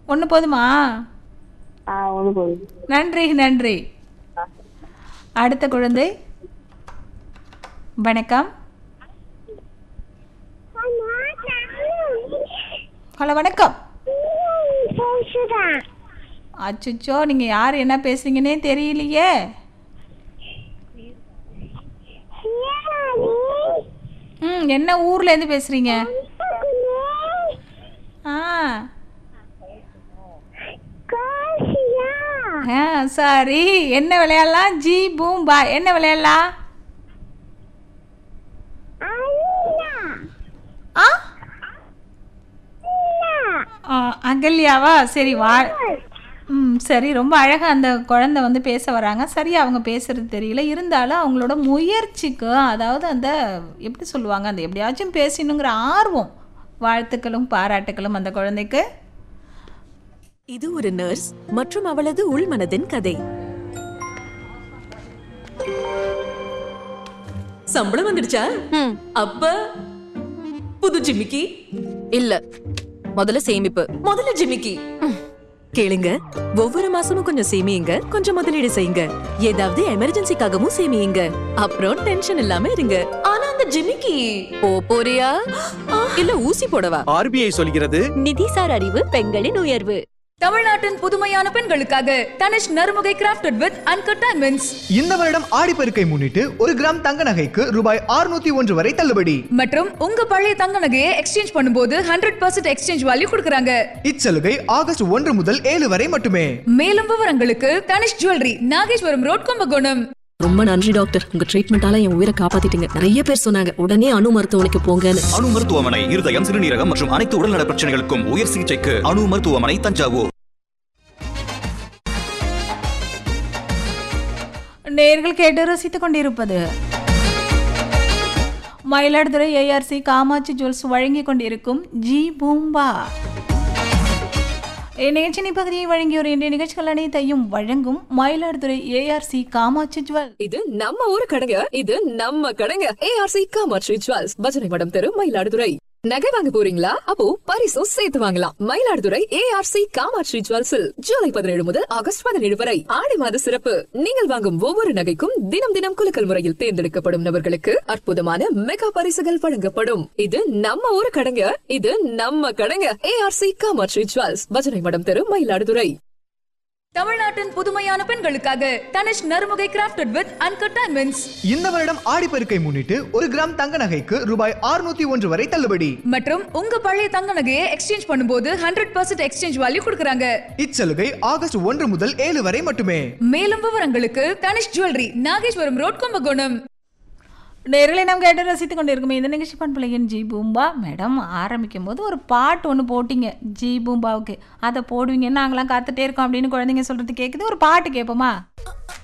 ஒன்று போதுமா ஆ ஒன்று போதும் நன்றி நன்றி அடுத்த குழந்தை வணக்கம் ஹலோ வணக்கம் அச்சுச்சோ நீங்கள் யார் என்ன பேசுறீங்கன்னே தெரியலையே ம் என்ன ஊர்லேருந்து பேசுகிறீங்க ஆ ஆ சரி என்ன விளையாடலாம் ஜி பூம் பா என்ன விளையாடலாம் ஆ ஆ, அகல்யாவா சரி வா ம் சரி ரொம்ப அழகாக அந்த குழந்தை வந்து பேச வராங்க சரி அவங்க பேசுறது தெரியல இருந்தாலும் அவங்களோட முயற்சிக்கு அதாவது அந்த எப்படி சொல்லுவாங்க அந்த எப்படியாச்சும் பேசணுங்கிற ஆர்வம் வாழ்த்துக்களும் பாராட்டுக்களும் அந்த குழந்தைக்கு இது ஒரு நர்ஸ் மற்றும் அவளது உள்மனதின் கதை சம்பளம் வந்துடுச்சா அப்ப புது ஜிமிக்கி இல்ல முதல்ல சேமிப்பு முதல்ல ஜிமிக்கி கேளுங்க ஒவ்வொரு மாசமும் கொஞ்சம் சேமியுங்க கொஞ்சம் முதலீடு செய்யுங்க ஏதாவது எமர்ஜென்சிக்காகவும் சேமியுங்க அப்புறம் டென்ஷன் இல்லாம இருங்க ஆனா அந்த ஜிமிக்கி போ போறியா இல்ல ஊசி போடவா ஆர்பிஐ சொல்கிறது நிதிசார் அறிவு பெண்களின் உயர்வு தமிழ்நாட்டின் புதுமையான பெண்களுக்காக Tanishq Narumugai crafted with uncut diamonds இந்த வருடம் ஆடிப்பெருக்கை முன்னிட்டு ஒரு கிராம் தங்க நகைக்கு ரூபாய் 601 ஒன்று வரை தள்ளுபடி மற்றும் உங்க பழைய தங்க நகையை எக்ஸ்சேஞ்ச் பண்ணும்போது ஹண்ட்ரட் பர்சன்ட் எக்ஸ்சேஞ்ச் வேல்யூ கொடுக்குறாங்க இச்சலுகை ஆகஸ்ட் ஒன்று முதல் ஏழு வரை மட்டுமே மேலும் விவரங்களுக்கு தனிஷ் ஜுவல்லரி நாகேஸ்வரம் ரோட் கும்பகோணம் ரொம்ப நன்றி டாக்டர் உங்க ட்ரீட்மெண்டால என் உயிரை காப்பாத்திட்டீங்க நிறைய பேர் சொன்னாங்க உடனே அணு மருத்துவமனைக்கு போங்கன்னு அணு மருத்துவமனை இருதயம் சிறுநீரகம் மற்றும் அனைத்து உடல்நல பிரச்சனைகளுக்கும் உயர் சிகிச்சைக்கு அணு மருத்துவமனை தஞ்சாவூர் நேர்கள் கேட்டு ரசித்துக் கொண்டிருப்பது மயிலாடுதுறை ஏஆர்சி காமாட்சி ஜுவல்ஸ் வழங்கி கொண்டிருக்கும் ஜி பூம்பா இந்நிகழ்ச்சி பகுதியை வழங்கியோர் இன்றைய நிகழ்ச்சிகள் அனைத்தையும் வழங்கும் மயிலாடுதுறை ஏஆர்சி காமாட்சி ஜுவல் இது நம்ம ஊரு கடைங்க இது நம்ம கடைங்க ஏஆர்சி காமாட்சி ஜுவல்ஸ் பஜனை மடம் தெரு மயிலாடுதுறை நகை வாங்க போறீங்களா அப்போ பரிசும் சேர்த்து வாங்கலாம் மயிலாடுதுறை ஏஆர்சி காமாட்சி ஜுவல்ஸில் ஜூலை பதினேழு முதல் ஆகஸ்ட் பதினேழு வரை ஆடி மாத சிறப்பு நீங்கள் வாங்கும் ஒவ்வொரு நகைக்கும் தினம் தினம் குலுக்கல் முறையில் தேர்ந்தெடுக்கப்படும் நபர்களுக்கு அற்புதமான மெகா பரிசுகள் வழங்கப்படும் இது நம்ம ஊரு கடைங்க இது நம்ம கடைங்க ஏஆர்சி காமாட்சி ஜுவல்ஸ் பஜனை மடம் தெரு மயிலாடுதுறை தமிழ்நாட்டின் புதுமையான பெண்களுக்காக Tanishq Narumugai crafted with uncut diamonds இந்த வருடம் ஆடிப்பெருக்கை முன்னிட்டு ஒரு கிராம் தங்க நகைக்கு ரூபாய் 601 ஒன்று வரை தள்ளுபடி மற்றும் உங்க பழைய தங்க நகையை எக்ஸ்சேஞ்ச் பண்ணும்போது ஹண்ட்ரட் பர்சன்ட் எக்ஸ்சேஞ்ச் வேல்யூ கொடுக்குறாங்க இச்சலுகை ஆகஸ்ட் ஒன்று முதல் ஏழு வரை மட்டுமே மேலும் விவரங்களுக்கு தனிஷ் ஜுவல்லரி நாகேஸ்வரம் ரோட் கும்பகோணம் நேர்களை நாம் கேட்டு ரசித்துக் கொண்டிருக்கும் இந்த நிகழ்ச்சி பண்பலையின் ஜி பூம்பா மேடம் ஆரம்பிக்கும் போது ஒரு பாட்டு ஒன்று போட்டிங்க ஜி பூம்பாவுக்கு அதை போடுவீங்கன்னு நாங்களாம் காத்துட்டே இருக்கோம் அப்படின்னு குழந்தைங்க சொல்றது கேட்குது ஒரு பாட்டு கேட்போமா